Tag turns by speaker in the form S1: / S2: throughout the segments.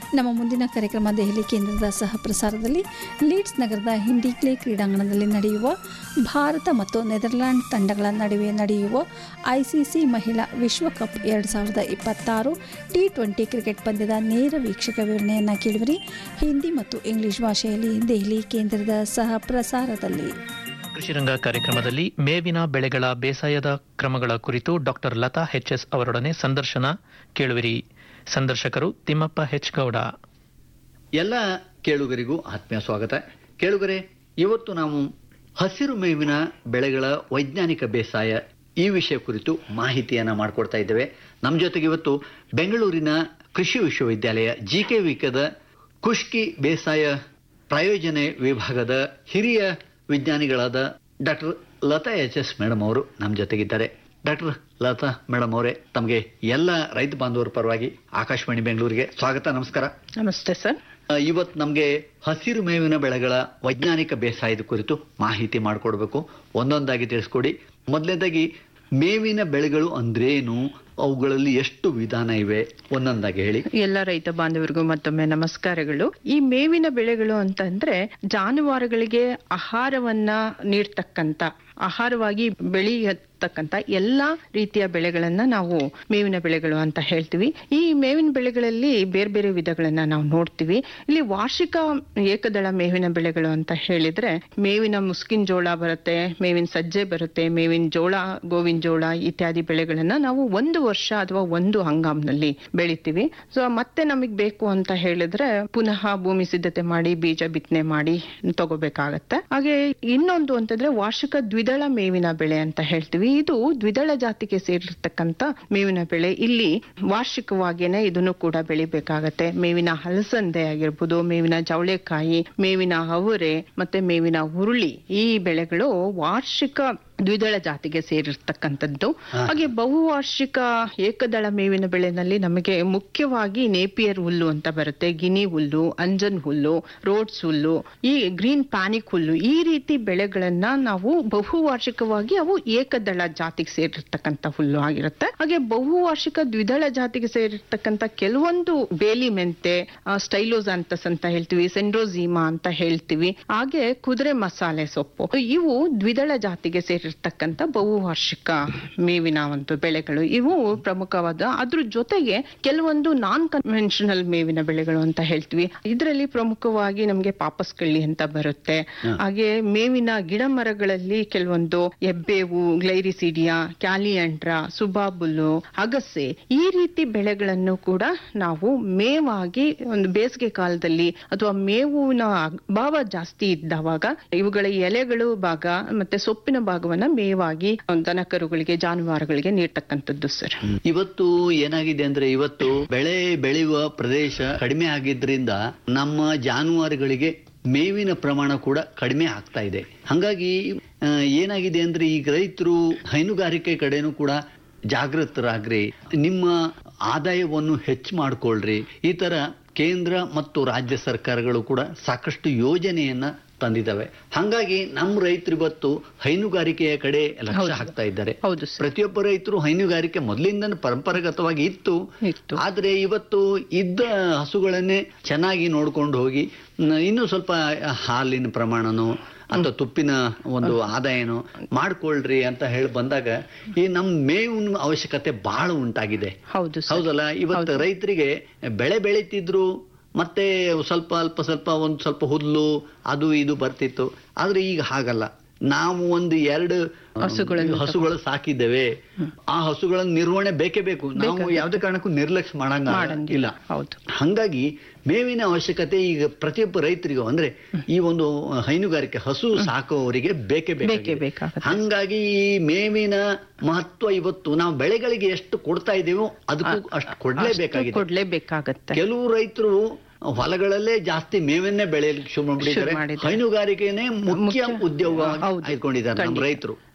S1: ನಮ್ಮ ಮುಂದಿನ ಕಾರ್ಯಕ್ರಮ ದೆಹಲಿ ಕೇಂದ್ರದ ಸಹ ಪ್ರಸಾರದಲ್ಲಿ ಲೀಡ್ಸ್ ನಗರದ ಹಿಂಡಿಕ್ಲೆ ಕ್ರೀಡಾಂಗಣದಲ್ಲಿ ನಡೆಯುವ ಭಾರತ ಮತ್ತು ನೆದರ್ಲ್ಯಾಂಡ್ ತಂಡಗಳ ನಡುವೆ ನಡೆಯುವ ಐಸಿಸಿ ಮಹಿಳಾ ವಿಶ್ವಕಪ್ ಎರಡು ಸಾವಿರದ ಇಪ್ಪತ್ತಾರು ಟಿ ಟ್ವೆಂಟಿ ಕ್ರಿಕೆಟ್ ಪಂದ್ಯದ ನೇರ ವೀಕ್ಷಕ ವಿವರಣೆಯನ್ನು ಕೇಳುವಿರಿ ಹಿಂದಿ ಮತ್ತು ಇಂಗ್ಲಿಷ್ ಭಾಷೆಯಲ್ಲಿ ದೆಹಲಿ ಕೇಂದ್ರದ ಸಹ ಪ್ರಸಾರದಲ್ಲಿ
S2: ಕೃಷಿರಂಗ ಕಾರ್ಯಕ್ರಮದಲ್ಲಿ ಮೇವಿನ ಬೆಳೆಗಳ ಬೇಸಾಯದ ಕ್ರಮಗಳ ಕುರಿತು ಡಾಕ್ಟರ್ ಲತಾ ಎಸ್ ಅವರೊಡನೆ ಸಂದರ್ಶನ ಕೇಳುವಿರಿ ಸಂದರ್ಶಕರು ತಿಮ್ಮಪ್ಪ ಹೆಚ್ ಗೌಡ
S3: ಎಲ್ಲ ಕೇಳುಗರಿಗೂ ಆತ್ಮೀಯ ಸ್ವಾಗತ ಕೇಳುಗರೆ ಇವತ್ತು ನಾವು ಹಸಿರು ಮೇವಿನ ಬೆಳೆಗಳ ವೈಜ್ಞಾನಿಕ ಬೇಸಾಯ ಈ ವಿಷಯ ಕುರಿತು ಮಾಹಿತಿಯನ್ನ ಮಾಡಿಕೊಡ್ತಾ ಇದ್ದೇವೆ ನಮ್ಮ ಜೊತೆಗೆ ಇವತ್ತು ಬೆಂಗಳೂರಿನ ಕೃಷಿ ವಿಶ್ವವಿದ್ಯಾಲಯ ಜಿ ಕೆ ವಿಕದ ಕುಷ್ಕಿ ಬೇಸಾಯ ಪ್ರಾಯೋಜನೆ ವಿಭಾಗದ ಹಿರಿಯ ವಿಜ್ಞಾನಿಗಳಾದ doctor Latha H S madam ಅವರು ನಮ್ಮ ಜೊತೆಗಿದ್ದಾರೆ ಡಾಕ್ಟರ್ ಲತಾ ಮೇಡಮ್ ಅವರೇ ತಮಗೆ ಎಲ್ಲ ರೈತ ಬಾಂಧವರ ಪರವಾಗಿ ಆಕಾಶವಾಣಿ ಬೆಂಗಳೂರಿಗೆ ಸ್ವಾಗತ ನಮಸ್ಕಾರ
S4: ನಮಸ್ತೆ ಸರ್
S3: ಆ, ಇವತ್ತು ನಮಗೆ ಹಸಿರು ಮೇವಿನ ಬೆಳೆಗಳ ವೈಜ್ಞಾನಿಕ ಬೇಸಾಯದ ಕುರಿತು ಮಾಹಿತಿ ಮಾಡಿಕೊಡ್ಬೇಕು ಒಂದೊಂದಾಗಿ ತಿಳಿಸ್ಕೊಡಿ ಮೊದಲನೇದಾಗಿ ಮೇವಿನ ಬೆಳೆಗಳು ಅಂದ್ರೇನು ಅವುಗಳಲ್ಲಿ ಎಷ್ಟು ವಿಧಾನ ಇವೆ ಒಂದೊಂದಾಗಿ ಹೇಳಿ
S4: ಎಲ್ಲ ರೈತ ಬಾಂಧವರಿಗೂ ಮತ್ತೊಮ್ಮೆ ನಮಸ್ಕಾರಗಳು ಈ ಮೇವಿನ ಬೆಳೆಗಳು ಅಂತಂದ್ರೆ ಜಾನುವಾರುಗಳಿಗೆ ಆಹಾರವನ್ನ ನೀಡ್ತಕ್ಕಂತ ಆಹಾರವಾಗಿ ಬೆಳೆಯತಕ್ಕಂತ ಎಲ್ಲಾ ರೀತಿಯ ಬೆಳೆಗಳನ್ನ ನಾವು ಮೇವಿನ ಬೆಳೆಗಳು ಅಂತ ಹೇಳ್ತೀವಿ ಈ ಮೇವಿನ ಬೆಳೆಗಳಲ್ಲಿ ಬೇರೆ ಬೇರೆ ವಿಧಗಳನ್ನ ನಾವು ನೋಡ್ತೀವಿ ಇಲ್ಲಿ ವಾರ್ಷಿಕ ಏಕದಳ ಮೇವಿನ ಬೆಳೆಗಳು ಅಂತ ಹೇಳಿದ್ರೆ ಮೇವಿನ ಮುಸ್ಕಿನ ಜೋಳ ಬರುತ್ತೆ ಮೇವಿನ ಸಜ್ಜೆ ಬರುತ್ತೆ ಮೇವಿನ ಜೋಳ ಗೋವಿನ ಜೋಳ ಇತ್ಯಾದಿ ಬೆಳೆಗಳನ್ನ ನಾವು ಒಂದು ವರ್ಷ ಅಥವಾ ಒಂದು ಹಂಗಾಮ್ನಲ್ಲಿ ಬೆಳಿತೀವಿ ಸೊ ಮತ್ತೆ ನಮಗೆ ಬೇಕು ಅಂತ ಹೇಳಿದ್ರೆ ಪುನಃ ಭೂಮಿ ಸಿದ್ಧತೆ ಮಾಡಿ ಬೀಜ ಬಿತ್ತನೆ ಮಾಡಿ ತಗೋಬೇಕಾಗತ್ತೆ ಹಾಗೆ ಇನ್ನೊಂದು ಅಂತಂದ್ರೆ ವಾರ್ಷಿಕ ದ್ವಿದಳ ಮೇವಿನ ಬೆಳೆ ಅಂತ ಹೇಳ್ತೀವಿ ಇದು ದ್ವಿದಳ ಜಾತಿಗೆ ಸೇರಿರ್ತಕ್ಕಂತ ಮೇವಿನ ಬೆಳೆ ಇಲ್ಲಿ ವಾರ್ಷಿಕವಾಗಿಯೇ ಇದನ್ನು ಕೂಡ ಬೆಳಿಬೇಕಾಗತ್ತೆ ಮೇವಿನ ಹಲಸಂದೆ ಆಗಿರ್ಬೋದು ಮೇವಿನ ಜವಳೆಕಾಯಿ ಮೇವಿನ ಅವರೆ ಮತ್ತೆ ಮೇವಿನ ಹುರುಳಿ ಈ ಬೆಳೆಗಳು ವಾರ್ಷಿಕ ದ್ವಿದಳ ಜಾತಿಗೆ ಸೇರಿರ್ತಕ್ಕಂಥದ್ದು ಹಾಗೆ ಬಹುವಾರ್ಷಿಕ ಏಕದಳ ಮೇವಿನ ಬೆಳೆನಲ್ಲಿ ನಮಗೆ ಮುಖ್ಯವಾಗಿ ನೇಪಿಯರ್ ಹುಲ್ಲು ಅಂತ ಬರುತ್ತೆ ಗಿನಿ ಹುಲ್ಲು ಅಂಜನ್ ಹುಲ್ಲು ರೋಡ್ಸ್ ಹುಲ್ಲು ಈ ಗ್ರೀನ್ ಪ್ಯಾನಿಕ್ ಹುಲ್ಲು ಈ ರೀತಿ ಬೆಳೆಗಳನ್ನ ನಾವು ಬಹುವಾರ್ಷಿಕವಾಗಿ ಅವು ಏಕದಳ ಜಾತಿಗೆ ಸೇರಿರ್ತಕ್ಕಂಥ ಹುಲ್ಲು ಆಗಿರುತ್ತೆ ಹಾಗೆ ಬಹುವಾರ್ಷಿಕ ದ್ವಿದಳ ಜಾತಿಗೆ ಸೇರಿರ್ತಕ್ಕಂಥ ಕೆಲವೊಂದು ಬೇಲಿ ಮೆಂತೆ ಸ್ಟೈಲೋಸಾಂತಸ್ ಅಂತ ಹೇಳ್ತೀವಿ ಸೆಂಡ್ರೋಝೀಮಾ ಅಂತ ಹೇಳ್ತೀವಿ ಹಾಗೆ ಕುದುರೆ ಮಸಾಲೆ ಸೊಪ್ಪು ಇವು ದ್ವಿದಳ ಜಾತಿಗೆ ಸೇರಿರ್ತಕ್ಕಂಥ ಬಹುವಾರ್ಷಿಕ ಮೇವಿನ ಒಂದು ಬೆಳೆಗಳು ಇವು ಪ್ರಮುಖವಾದ ಅದ್ರ ಜೊತೆಗೆ ಕೆಲವೊಂದು ನಾನ್ ಕನ್ವೆನ್ಷನಲ್ ಮೇವಿನ ಬೆಳೆಗಳು ಅಂತ ಹೇಳ್ತೀವಿ ಇದರಲ್ಲಿ ಪ್ರಮುಖವಾಗಿ ನಮಗೆ ಪಾಪಸ್ಕಳ್ಳಿ ಅಂತ ಬರುತ್ತೆ ಹಾಗೆ ಮೇವಿನ ಗಿಡ ಮರಗಳಲ್ಲಿ ಕೆಲವೊಂದು ಎಬ್ಬೇವು ಗ್ಲೈರಿಸಿಡಿಯಾ ಕ್ಯಾಲಿಯಾಂಡ್ರಾ ಸುಬಾಬುಲು ಅಗಸೆ ಈ ರೀತಿ ಬೆಳೆಗಳನ್ನು ಕೂಡ ನಾವು ಮೇವಾಗಿ ಒಂದು ಬೇಸಿಗೆ ಕಾಲದಲ್ಲಿ ಅಥವಾ ಮೇವಿನ ಅಭಾವ ಜಾಸ್ತಿ ಇದ್ದವಾಗ ಇವುಗಳ ಎಲೆಗಳು ಭಾಗ ಮತ್ತೆ ಸೊಪ್ಪಿನ ಭಾಗವನ್ನ ಮೇವಾಗಿ ದನಕರುಗಳಿಗೆ ಜಾನುವಾರುಗಳಿಗೆ ನೀಡ್ತಕ್ಕಂಥದ್ದು ಸರ್
S3: ಇವತ್ತು ಏನಾಗಿದೆ ಅಂದ್ರೆ ಇವತ್ತು ಬೆಳೆ ಬೆಳೆಯುವ ಪ್ರದೇಶ ಕಡಿಮೆ ಆಗಿದ್ರಿಂದ ನಮ್ಮ ಜಾನುವಾರುಗಳಿಗೆ ಮೇವಿನ ಪ್ರಮಾಣ ಕೂಡ ಕಡಿಮೆ ಆಗ್ತಾ ಇದೆ ಹಾಗಾಗಿ ಆ, ಏನಾಗಿದೆ ಅಂದ್ರೆ ಈಗ ರೈತರು ಹೈನುಗಾರಿಕೆ ಕಡೆನೂ ಕೂಡ ಜಾಗೃತರಾಗ್ರಿ ನಿಮ್ಮ ಆದಾಯವನ್ನು ಹೆಚ್ಚು ಮಾಡ್ಕೊಳ್ರಿ ಈ ತರ ಕೇಂದ್ರ ಮತ್ತು ರಾಜ್ಯ ಸರ್ಕಾರಗಳು ಕೂಡ ಸಾಕಷ್ಟು ಯೋಜನೆಯನ್ನ ತಂದಿದ್ದಾವೆ ಹಾಗಾಗಿ ನಮ್ಮ ರೈತರು ಇವತ್ತು ಹೈನುಗಾರಿಕೆಯ ಕಡೆ ಲಕ್ಷ್ಯ ಹಾಕ್ತಾ ಇದ್ದಾರೆ
S4: ಹೌದು ಸರ್
S3: ಪ್ರತಿಯೊಬ್ಬ ರೈತರು ಹೈನುಗಾರಿಕೆ ಮೊದಲಿಂದ ಪರಂಪರಾಗತವಾಗಿ ಇತ್ತು
S4: ಇತ್ತು.
S3: ಆದ್ರೆ ಇವತ್ತು ಇದ್ದ ಹಸುಗಳನ್ನೇ ಚೆನ್ನಾಗಿ ನೋಡ್ಕೊಂಡು ಹೋಗಿ ನ- ಇನ್ನೂ ಸ್ವಲ್ಪ ಹಾಲಿನ ಪ್ರಮಾಣನೋ ಅಥವಾ ತುಪ್ಪಿನ ಒಂದು ಆದಾಯನೋ ಮಾಡ್ಕೊಳ್ರಿ ಅಂತ ಹೇಳಿ ಬಂದಾಗ ಈ ನಮ್ಮ ಮೇವಿನ ಅವಶ್ಯಕತೆ ಬಹಳ ಉಂಟಾಗಿದೆ
S4: ಹೌದು ಸರ್
S3: ಹೌದಲ್ಲ ಇವತ್ತು ರೈತರಿಗೆ ಬೆಳೆ ಬೆಳೀತಿದ್ರು ಮತ್ತೆ ಸ್ವಲ್ಪ ಅಲ್ಪ ಸ್ವಲ್ಪ ಒಂದು ಸ್ವಲ್ಪ ಹುಲ್ಲು ಅದು ಇದು ಬರ್ತಿತ್ತು ಆದ್ರೆ ಈಗ ಹಾಗಲ್ಲ ನಾವು ಒಂದು ಎರಡು
S4: ಹಸುಗಳನ್ನು
S3: ಹಸುಗಳು ಸಾಕಿದ್ದೇವೆ ಆ ಹಸುಗಳ ನಿರ್ವಹಣೆ ಬೇಕೇ ಬೇಕು ನಾವು ಯಾವುದೇ ಕಾರಣಕ್ಕೂ ನಿರ್ಲಕ್ಷ್ಯ ಮಾಡಂಗ
S4: ಮಾಡಂಗಿಲ್ಲ.
S3: ಇಲ್ಲ
S4: ಹೌದು
S3: ಹಂಗಾಗಿ ಮೇವಿನ ಅವಶ್ಯಕತೆ ಈಗ ಪ್ರತಿಯೊಬ್ಬ ರೈತರಿಗೂ ಅಂದ್ರೆ ಈ ಒಂದು ಹೈನುಗಾರಿಕೆ ಹಸು ಸಾಕುವವರಿಗೆ ಬೇಕೇ
S4: ಬೇಕೇ
S3: ಬೇಕಾಗಿದೆ
S4: ಬೇಕಾಗುತ್ತೆ.
S3: ಹಂಗಾಗಿ ಈ ಮೇವಿನ ಮಹತ್ವ ಇವತ್ತು ನಾವು ಬೆಳೆಗಳಿಗೆ ಎಷ್ಟು ಕೊಡ್ತಾ ಇದ್ದೀವೋ ಅದಕ್ಕೂ ಅಷ್ಟು ಕೊಡ್ಲೇಬೇಕಾಗಿದೆ
S4: ಕೊಡ್ಲೇಬೇಕಾಗತ್ತೆ
S3: ಕೆಲವು ರೈತರು ಹೊಲಗಳಲ್ಲೇ ಜಾಸ್ತಿ ಮೇವನ್ನೇ ಬೆಳೆಯಲಿಕ್ಕೆ ಶುರು ಮಾಡಿದ್ದಾರೆ
S4: ಶುರು ಮಾಡಿದ್ದಾರೆ.
S3: ಹೈನುಗಾರಿಕೆನೇ ಮುಖ್ಯ
S4: ಮುಖ್ಯ-
S3: ಉದ್ಯೋಗ
S4: ಹೌದು.
S3: ಆಯ್ಕೊಂಡಿದ್ದಾರೆ ನಮ್ಮ
S4: ಖಂಡಿತ.
S3: ರೈತರು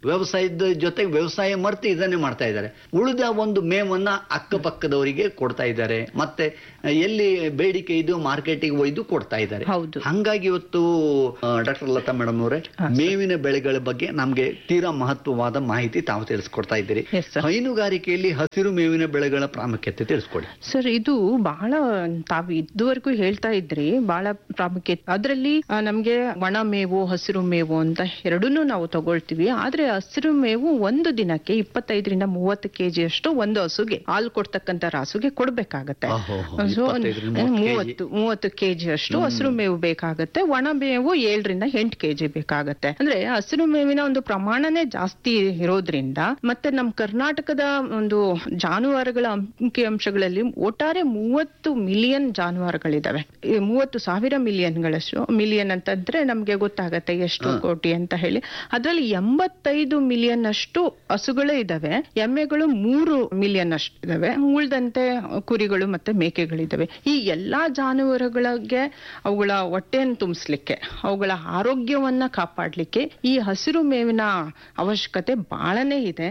S3: ವ್ಯವಸಾಯದ ಜೊತೆಗೆ ವ್ಯವಸಾಯ ಮರ್ತು ಇದನ್ನೇ ಮಾಡ್ತಾ ಇದ್ದಾರೆ ಉಳಿದ ಒಂದು ಮೇವನ್ನ ಅಕ್ಕಪಕ್ಕದವರಿಗೆ ಕೊಡ್ತಾ ಇದ್ದಾರೆ ಮತ್ತೆ ಎಲ್ಲಿ ಬೇಡಿಕೆ ಇದು ಮಾರ್ಕೆಟಿಗೆ ಒಯ್ದು ಕೊಡ್ತಾ ಇದ್ದಾರೆ
S4: ಹೌದು.
S3: ಹಂಗಾಗಿ ಇವತ್ತು ಡಾಕ್ಟರ್ ಲತಾ ಮೇಡಮ್ ಅವರೇ ಮೇವಿನ ಬೆಳೆಗಳ ಬಗ್ಗೆ ನಮ್ಗೆ ತೀರಾ ಮಹತ್ವವಾದ ಮಾಹಿತಿ ತಾವು ತಿಳಿಸ್ಕೊಡ್ತಾ ಇದ್ದೀರಿ
S4: Yes, sir.
S3: ಹೈನುಗಾರಿಕೆಯಲ್ಲಿ ಹಸಿರು ಮೇವಿನ ಬೆಳೆಗಳ ಪ್ರಾಮುಖ್ಯತೆ ತಿಳಿಸ್ಕೊಡಿ
S4: ಸರ್ ಇದು ಬಹಳ ತಾವು ಇದುವರೆಗೂ ಹೇಳ್ತಾ ಇದ್ರಿ ಬಹಳ ಪ್ರಾಮುಖ್ಯತೆ ಅದರಲ್ಲಿ ನಮ್ಗೆ ಒಣ ಮೇವು ಹಸಿರು ಮೇವು ಅಂತ ಎರಡನ್ನೂ ನಾವು ತಗೊಳ್ತೀವಿ ಆದ್ರೆ ಹಸಿರು ಮೇವು ಒಂದು ದಿನಕ್ಕೆ ಇಪ್ಪತ್ತೈದರಿಂದ ಮೂವತ್ತು ಕೆಜಿ ಅಷ್ಟು ಒಂದು ಹಸುಗೆ ಹಾಲು ಕೊಡ್ತಕ್ಕಂತ ರಾಸುಗೆ ಕೊಡ್ಬೇಕಾಗತ್ತೆ
S3: ಆಹೋ,
S4: ಸೊ
S3: 25 ರಿಂದ 30
S4: ಮೂವತ್ತು ಮೂವತ್ತು ಕೆಜಿ ಅಷ್ಟು ಹಸಿರು ಮೇವು ಬೇಕಾಗತ್ತೆ ಒಣ ಮೇವು ಏಳರಿಂದ ಎಂಟು ಕೆಜಿ ಬೇಕಾಗತ್ತೆ ಅಂದ್ರೆ ಹಸಿರು ಮೇವಿನ ಒಂದು ಪ್ರಮಾಣನೇ ಜಾಸ್ತಿ ಇರೋದ್ರಿಂದ ಮತ್ತೆ ನಮ್ಮ ಕರ್ನಾಟಕದ ಒಂದು ಜಾನುವಾರುಗಳ ಅಂಕಿ ಅಂಶಗಳಲ್ಲಿ ಒಟ್ಟಾರೆ ಮೂವತ್ತು ಮಿಲಿಯನ್ ಜಾನುವಾರುಗಳಿದಾವೆ ಈ ಮೂವತ್ತು ಸಾವಿರ ಮಿಲಿಯನ್ಗಳಷ್ಟು ಮಿಲಿಯನ್ ಅಂತಂದ್ರೆ ನಮ್ಗೆ ಗೊತ್ತಾಗತ್ತೆ ಎಷ್ಟು ಕೋಟಿ ಅಂತ ಹೇಳಿ ಅದ್ರಲ್ಲಿ ಎಂಬತ್ತೈದು ಮಿಲಿಯನ್ ಅಷ್ಟು ಹಸುಗಳೇ ಇದಾವೆ ಎಮ್ಮೆಗಳು ಮೂರು ಮಿಲಿಯನ್ ಅಷ್ಟು ಇದಾವೆ ಉಳ್ದಂತೆ ಕುರಿಗಳು ಮತ್ತೆ ಮೇಕೆಗಳಿದಾವೆ ಈ ಎಲ್ಲಾ ಜಾನುವಾರುಗಳಿಗೆ ಅವುಗಳ ಹೊಟ್ಟೆಯನ್ನು ತುಂಬಿಸ್ಲಿಕ್ಕೆ ಅವುಗಳ ಆರೋಗ್ಯವನ್ನ ಕಾಪಾಡ್ಲಿಕ್ಕೆ ಈ ಹಸಿರು ಮೇವಿನ ಅವಶ್ಯಕತೆ ಬಹಳನೇ ಇದೆ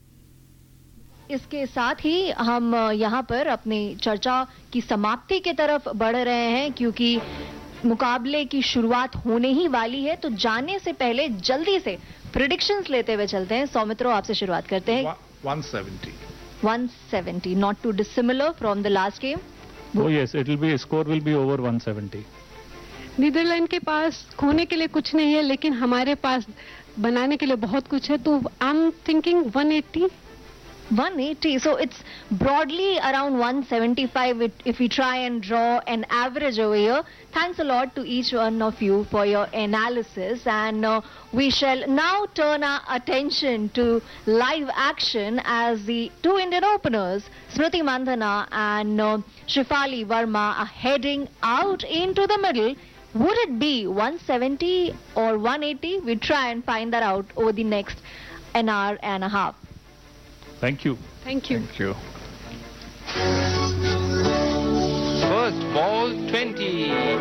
S5: इसके साथ ही हम अ, यहाँ पर अपनी चर्चा की समाप्ति की तरफ बढ़ रहे हैं क्योंकि मुकाबले की शुरुआत होने ही वाली है तो जाने से पहले जल्दी से प्रिडिक्शंस लेते हुए चलते हैं सौमित्रो आपसे शुरुआत करते हैं
S6: 170.
S5: 170 not too dissimilar from the last game
S6: Oh yes, it will be score will be over 170.
S7: Netherlands के पास खोने के लिए कुछ नहीं है लेकिन हमारे पास बनाने के लिए बहुत कुछ है तो I am thinking 180
S5: 180 so it's broadly around 175 it- if we try and draw an average over here thanks a lot to each one of you for your analysis and uh, we shall now turn our attention to live action as the two indian openers smriti mandhana and uh, shifali verma are heading out into the middle would it be 170 or 180 we try and find that out over the next an hour and a half
S6: Thank you.
S7: Thank you
S6: Thank you.
S8: First ball 20.